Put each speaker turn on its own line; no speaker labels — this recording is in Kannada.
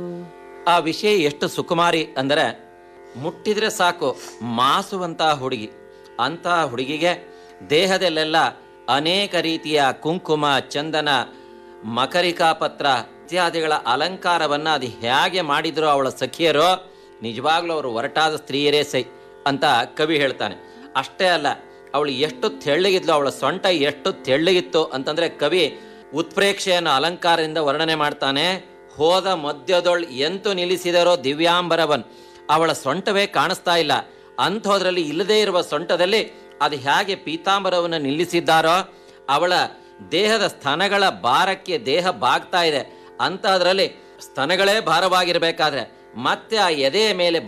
ಆ ವಿಷಯ ಎಷ್ಟು ಸುಕುಮಾರಿ ಅಂದರೆ ಮುಟ್ಟಿದ್ರೆ ಸಾಕು ಮಾಸುವಂತಹ ಹುಡುಗಿ ಅಂತಹ ಹುಡುಗಿಗೆ ದೇಹದಲ್ಲೆಲ್ಲ ಅನೇಕ ರೀತಿಯ ಕುಂಕುಮ ಚಂದನ ಮಕರಿಕಾ ಪತ್ರ ಇತ್ಯಾದಿಗಳ ಅಲಂಕಾರವನ್ನ ಅದು ಹೇಗೆ ಮಾಡಿದ್ರು ಅವಳ ಸಖಿಯರು ನಿಜವಾಗ್ಲೂ ಅವರು ಹೊರಟಾದ ಸ್ತ್ರೀಯರೇ ಸೈ ಅಂತ ಕವಿ ಹೇಳ್ತಾನೆ ಅಷ್ಟೇ ಅಲ್ಲ ಅವಳು ಎಷ್ಟು ತೆಳ್ಳಗಿದ್ಲು ಅವಳ ಸೊಂಟ ಎಷ್ಟು ತೆಳ್ಳಗಿತ್ತು ಅಂತಂದ್ರೆ ಕವಿ ಉತ್ಪ್ರೇಕ್ಷೆಯನ್ನು ಅಲಂಕಾರದಿಂದ ವರ್ಣನೆ ಮಾಡ್ತಾನೆ ಹೋದ ಮಧ್ಯದೊಳ್ ಎಂತು ನಿಲ್ಲಿಸಿದರೋ ದಿವ್ಯಾಂಬರವನ್ ಅವಳ ಸೊಂಟವೇ ಕಾಣಿಸ್ತಾ ಇಲ್ಲ ಅಂಥೋದ್ರಲ್ಲಿ ಇಲ್ಲದೇ ಇರುವ ಸೊಂಟದಲ್ಲಿ ಅದು ಹೇಗೆ ಪೀತಾಂಬರವನ್ನು ನಿಲ್ಲಿಸಿದ್ದಾರೋ ಅವಳ ದೇಹದ ಸ್ತನಗಳ ಭಾರಕ್ಕೆ ದೇಹ ಬಾಗ್ತಾ ಇದೆ ಅಂಥದ್ರಲ್ಲಿ ಸ್ತನಗಳೇ ಭಾರವಾಗಿರ್ಬೇಕಾದ್ರೆ ಮತ್ತೆ ಆ ಎದೆಯ ಮೇಲೆ